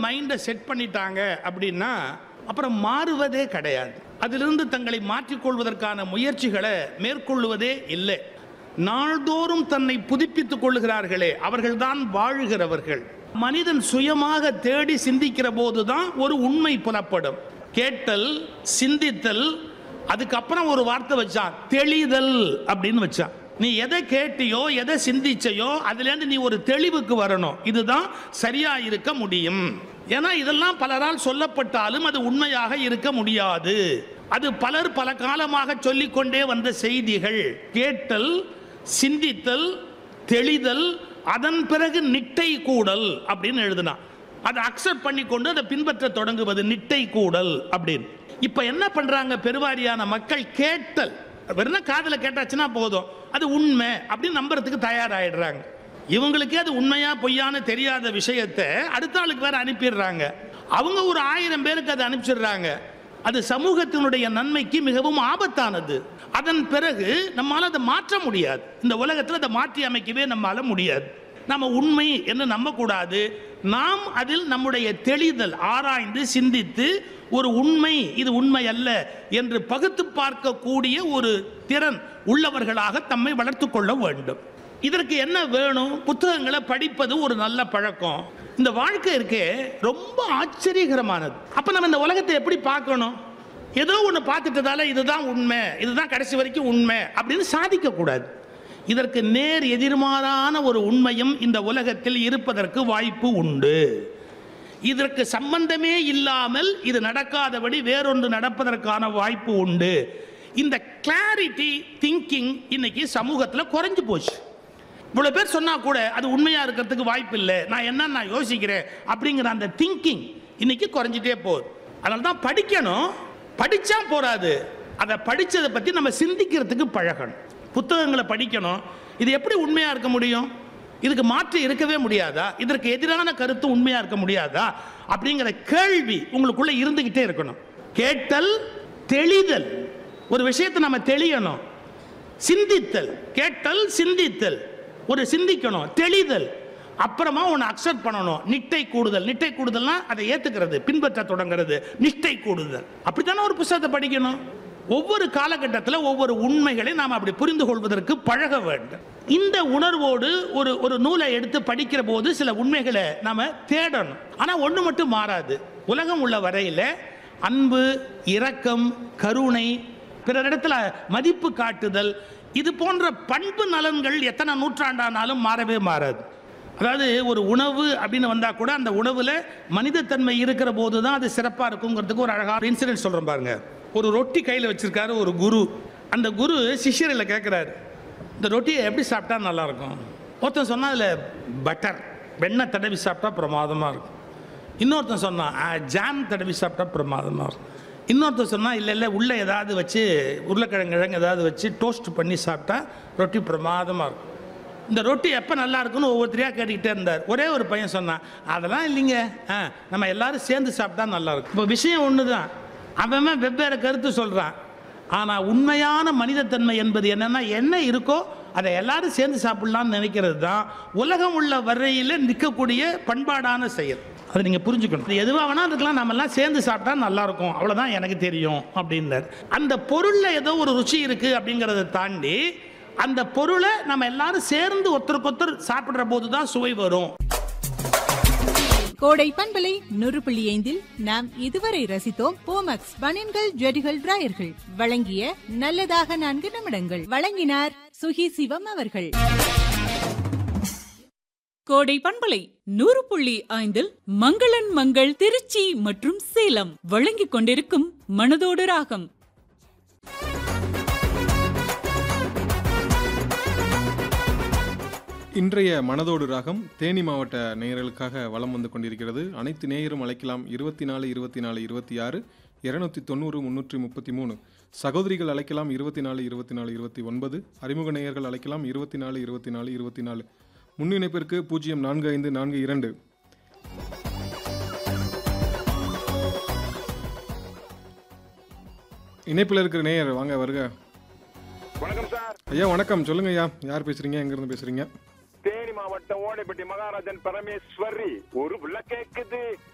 மைண்டை செட் பண்ணிட்டாங்க அப்படின்னா அப்புறம் மாறுவதே கிடையாது அதிலிருந்து தங்களை மாற்றிக்கொள்வதற்கான முயற்சிகளை மேற்கொள்வதே இல்லை நாள்தோறும் தன்னை புதுப்பித்துக் கொள்ளுகிறார்களே அவர்கள்தான் வாழுகிறவர்கள் மனிதன் சுயமாக தேடி சிந்திக்கிற போதுதான் ஒரு உண்மை புலப்படும் கேட்டல் சிந்தித்தல் அதுக்கப்புறம் ஒரு வார்த்தை வச்சான் தெளிதல் அப்படின்னு வச்சான் நீ எதை கேட்டியோ எதை சிந்திச்சையோ அதுலேருந்து நீ ஒரு தெளிவுக்கு வரணும் இதுதான் சரியா இருக்க முடியும் ஏன்னா இதெல்லாம் பலரால் சொல்லப்பட்டாலும் அது உண்மையாக இருக்க முடியாது அது பலர் பல காலமாக சொல்லிக்கொண்டே வந்த செய்திகள் கேட்டல் சிந்தித்தல் தெளிதல் அதன் பிறகு நிட்டை கூடல் அப்படின்னு எழுதினான் அதை அக்செப்ட் பண்ணிக்கொண்டு அதை பின்பற்ற தொடங்குவது நிட்டை கூடல் அப்படின்னு இப்ப என்ன பண்றாங்க பெருவாரியான மக்கள் கேட்டல் வெறும் காதுல கேட்டாச்சுன்னா போதும் அது உண்மை அப்படின்னு நம்புறதுக்கு தயாராயிடுறாங்க இவங்களுக்கே அது உண்மையா பொய்யான்னு தெரியாத விஷயத்தை அடுத்த ஆளுக்கு வேற அனுப்பிடுறாங்க அவங்க ஒரு ஆயிரம் பேருக்கு அதை அனுப்பிச்சிடுறாங்க அது சமூகத்தினுடைய நன்மைக்கு மிகவும் ஆபத்தானது அதன் பிறகு நம்மால அதை மாற்ற முடியாது இந்த உலகத்தில் அதை மாற்றி அமைக்கவே நம்மால முடியாது நம்ம உண்மை என்று நம்பக்கூடாது நாம் அதில் நம்முடைய தெளிதல் ஆராய்ந்து சிந்தித்து ஒரு உண்மை இது உண்மை அல்ல என்று பகுத்து பார்க்கக்கூடிய ஒரு திறன் உள்ளவர்களாக தம்மை வளர்த்துக் கொள்ள வேண்டும் இதற்கு என்ன வேணும் புத்தகங்களை படிப்பது ஒரு நல்ல பழக்கம் இந்த வாழ்க்கை இருக்கே ரொம்ப ஆச்சரியகரமானது அப்ப நம்ம இந்த உலகத்தை எப்படி பார்க்கணும் ஏதோ ஒன்று பார்த்துட்டதால இதுதான் உண்மை இதுதான் கடைசி வரைக்கும் உண்மை அப்படின்னு சாதிக்க கூடாது இதற்கு நேர் எதிர்மாறான ஒரு உண்மையும் இந்த உலகத்தில் இருப்பதற்கு வாய்ப்பு உண்டு இதற்கு சம்பந்தமே இல்லாமல் இது நடக்காதபடி வேறொன்று நடப்பதற்கான வாய்ப்பு உண்டு இந்த கிளாரிட்டி திங்கிங் இன்னைக்கு சமூகத்தில் குறைஞ்சு போச்சு இவ்வளோ பேர் சொன்னா கூட அது உண்மையா இருக்கிறதுக்கு வாய்ப்பு இல்லை நான் என்ன நான் யோசிக்கிறேன் அப்படிங்கிற அந்த திங்கிங் இன்னைக்கு குறைஞ்சிட்டே போகுது அதனால தான் படிக்கணும் படிச்சா போறாது அதை படிச்சதை பத்தி நம்ம சிந்திக்கிறதுக்கு பழகணும் புத்தகங்களை படிக்கணும் இது எப்படி உண்மையா இருக்க முடியும் இதுக்கு மாற்று இருக்கவே முடியாதா இதற்கு எதிரான கருத்து உண்மையா இருக்க முடியாதா அப்படிங்கிற கேள்வி உங்களுக்குள்ள இருந்துகிட்டே இருக்கணும் கேட்டல் தெளிதல் ஒரு விஷயத்தை நம்ம தெளியணும் சிந்தித்தல் கேட்டல் சிந்தித்தல் ஒரு சிந்திக்கணும் தெளிதல் அப்புறமா ஒன்று அக்செப்ட் பண்ணணும் நிட்டை கூடுதல் நிட்டை கூடுதல்னா அதை ஏத்துக்கிறது பின்பற்ற தொடங்குறது நிஷ்டை கூடுதல் அப்படித்தானே ஒரு புத்தகத்தை படிக்கணும் ஒவ்வொரு காலகட்டத்தில் ஒவ்வொரு உண்மைகளை நாம் அப்படி புரிந்து கொள்வதற்கு பழக வேண்டும் இந்த உணர்வோடு ஒரு ஒரு நூலை எடுத்து படிக்கிற போது சில உண்மைகளை நாம தேடணும் ஆனால் ஒன்று மட்டும் மாறாது உலகம் உள்ள வரையில் அன்பு இரக்கம் கருணை பிறரிடத்துல மதிப்பு காட்டுதல் இது போன்ற பண்பு நலன்கள் எத்தனை நூற்றாண்டானாலும் மாறவே மாறாது அதாவது ஒரு உணவு அப்படின்னு வந்தால் கூட அந்த உணவில் மனிதத்தன்மை இருக்கிற போது தான் அது சிறப்பாக இருக்குங்கிறதுக்கு ஒரு அழகான இன்சிடென்ட் சொல்கிறேன் பாருங்க ஒரு ரொட்டி கையில் வச்சிருக்காரு ஒரு குரு அந்த குரு சிஷ்யரில் கேட்குறாரு இந்த ரொட்டியை எப்படி சாப்பிட்டா நல்லா இருக்கும் ஒருத்தன் சொன்னா அதில் பட்டர் வெண்ணெய் தடவி சாப்பிட்டா பிரமாதமாக இருக்கும் இன்னொருத்தன் சொன்னான் "ஆ, ஜாம் தடவி சாப்பிட்டா பிரமாதமாக இருக்கும் இன்னொருத்தன் சொன்னால் இல்லை இல்லை உள்ளே ஏதாவது வச்சு உருளைக்கிழங்கு கிழங்கு ஏதாவது வச்சு டோஸ்ட் பண்ணி சாப்பிட்டா ரொட்டி பிரமாதமாக இருக்கும் இந்த ரொட்டி எப்போ நல்லா இருக்குன்னு ஒவ்வொருத்தரையாக கேட்டுக்கிட்டே இருந்தார் ஒரே ஒரு பையன் சொன்னான் அதெல்லாம் இல்லைங்க ஆ நம்ம எல்லாரும் சேர்ந்து சாப்பிட்டா நல்லா இருக்கும் இப்போ விஷயம் ஒன்று தான் அவன் வெவ்வேறு கருத்து சொல்கிறான் ஆனால் உண்மையான மனிதத்தன்மை என்பது என்னன்னா என்ன இருக்கோ அதை எல்லாரும் சேர்ந்து சாப்பிடலாம்னு நினைக்கிறது தான் உலகம் உள்ள வரையில் நிற்கக்கூடிய பண்பாடான செயல் அதை நீங்கள் புரிஞ்சுக்கணும் இது எதுவாக வேணா இருக்கலாம் நம்ம எல்லாம் சேர்ந்து சாப்பிட்டா நல்லா இருக்கும் அவ்வளோதான் எனக்கு தெரியும் அப்படின்னார் அந்த பொருளில் ஏதோ ஒரு ருச்சி இருக்குது அப்படிங்கிறத தாண்டி அந்த பொருளை நம்ம எல்லாரும் சேர்ந்து ஒருத்தருக்கு ஒருத்தர் சாப்பிடுற போது தான் சுவை வரும் கோடை பண்பலை நூறு புள்ளி ஐந்தில் நாம் இதுவரை ரசித்தோம் போமக்ஸ் பனியன்கள் ஜெடிகள் டிராயர்கள் வழங்கிய நல்லதாக நான்கு நிமிடங்கள் வழங்கினார் சுகி சிவம் அவர்கள் கோடை பண்பலை நூறு புள்ளி ஐந்தில் மங்களன் மங்கள் திருச்சி மற்றும் சேலம் வழங்கிக் கொண்டிருக்கும் மனதோடு ராகம் இன்றைய மனதோடு ராகம் தேனி மாவட்ட நேயர்களுக்காக வலம் வந்து கொண்டிருக்கிறது அனைத்து நேயரும் அழைக்கலாம் இருபத்தி நாலு இருபத்தி நாலு இருபத்தி ஆறு இருநூத்தி தொண்ணூறு முன்னூற்றி முப்பத்தி மூணு சகோதரிகள் அழைக்கலாம் இருபத்தி நாலு இருபத்தி நாலு இருபத்தி ஒன்பது அறிமுக நேயர்கள் அழைக்கலாம் இருபத்தி நாலு இருபத்தி நாலு இருபத்தி நாலு முன்னிணைப்பிற்கு பூஜ்ஜியம் நான்கு ஐந்து நான்கு இரண்டு இணைப்பில் இருக்கிற நேயர் வாங்க வருக வணக்கம் சார் ஐயா வணக்கம் சொல்லுங்க ஐயா யார் பேசுறீங்க எங்கிருந்து பேசுறீங்க தேனி மாவட்டம் ஓடைப்பட்டி மகாராஜன் பரமேஸ்வரி ஒரு புள்ள கேக்குது